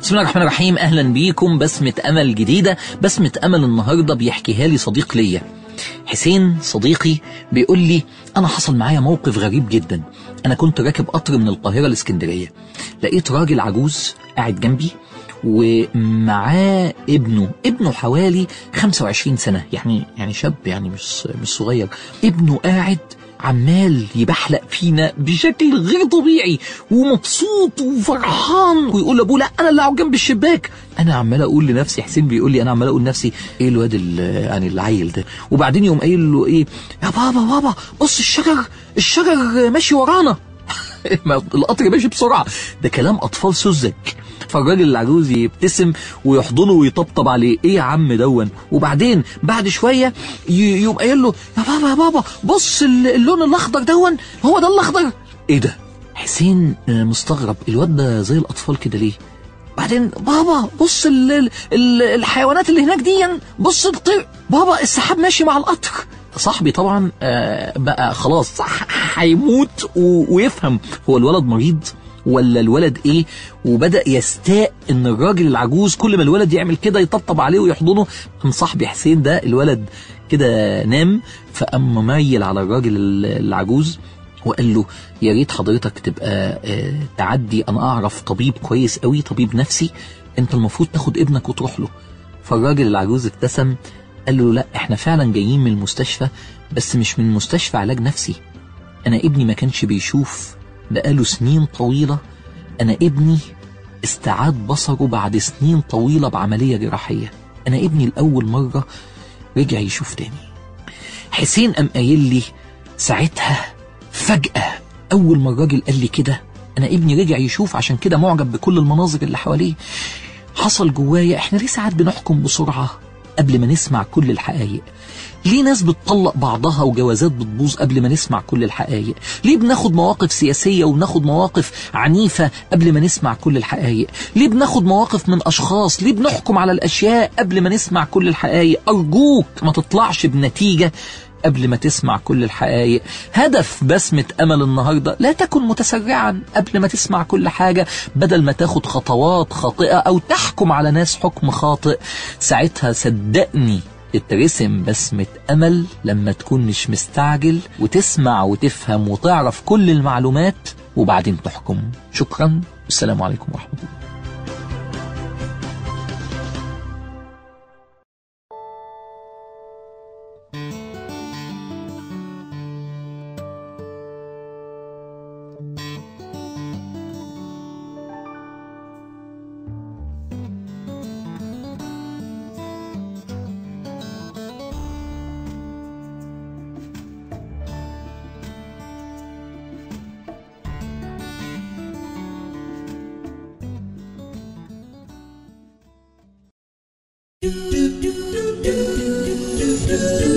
بسم الله الرحمن الرحيم اهلا بيكم بسمة امل جديدة بسمة امل النهاردة بيحكيها لي صديق ليا حسين صديقي بيقول لي انا حصل معايا موقف غريب جدا انا كنت راكب قطر من القاهرة الاسكندرية لقيت راجل عجوز قاعد جنبي ومعاه ابنه ابنه حوالي 25 سنة يعني يعني شاب يعني مش مش صغير ابنه قاعد عمال يبحلق فينا بشكل غير طبيعي ومبسوط وفرحان ويقول لابوه لا انا اللي اقعد جنب الشباك انا عمال اقول لنفسي حسين بيقول لي انا عمال اقول لنفسي ايه الواد ال- يعني العيل ده وبعدين يقوم قايل له ايه يا بابا بابا بص الشجر الشجر ماشي ورانا ما القطر ماشي بسرعه ده كلام اطفال سذج فالراجل العجوز يبتسم ويحضنه ويطبطب عليه ايه يا عم دون وبعدين بعد شويه ي- يقوم قايل له يا بابا يا بابا بص ال- اللون الاخضر دون هو ده الاخضر ايه ده حسين آه، مستغرب الواد ده زي الاطفال كده ليه بعدين بابا بص ال ال ال الحيوانات اللي هناك دي بص الطير بابا السحاب ماشي مع القطر صاحبي طبعا آه، بقى خلاص صح هيموت و- ويفهم هو الولد مريض ولا الولد ايه وبدا يستاء ان الراجل العجوز كل ما الولد يعمل كده يطبطب عليه ويحضنه قام صاحبي حسين ده الولد كده نام فقام مميل على الراجل العجوز وقال له يا ريت حضرتك تبقى آه، تعدي انا اعرف طبيب كويس قوي طبيب نفسي انت المفروض تاخد ابنك وتروح له فالراجل العجوز ابتسم قال له لا احنا فعلا جايين من المستشفى بس مش من مستشفى علاج نفسي انا ابني ما كانش بيشوف بقاله سنين طويلة انا ابني استعاد بصره بعد سنين طويلة بعملية جراحية انا ابني الاول مرة رجع يشوف تاني حسين قام قايل لي ساعتها فجأة أول ما الراجل قال لي كده أنا ابني رجع يشوف عشان كده معجب بكل المناظر اللي حواليه حصل جوايا إحنا ليه ساعات بنحكم بسرعة قبل ما نسمع كل الحقائق ليه ناس بتطلق بعضها وجوازات بتبوظ قبل ما نسمع كل الحقائق ليه بناخد مواقف سياسية وبناخد مواقف عنيفة قبل ما نسمع كل الحقائق ليه بناخد مواقف من أشخاص ليه بنحكم على الأشياء قبل ما نسمع كل الحقائق أرجوك ما تطلعش بنتيجة قبل ما تسمع كل الحقائق هدف بسمة أمل النهاردة لا تكن متسرعا قبل ما تسمع كل حاجة بدل ما تاخد خطوات خاطئة أو تحكم على ناس حكم خاطئ ساعتها صدقني تترسم بسمة أمل لما تكون مش مستعجل وتسمع وتفهم وتعرف كل المعلومات وبعدين تحكم شكرا والسلام عليكم ورحمة الله do do do do do do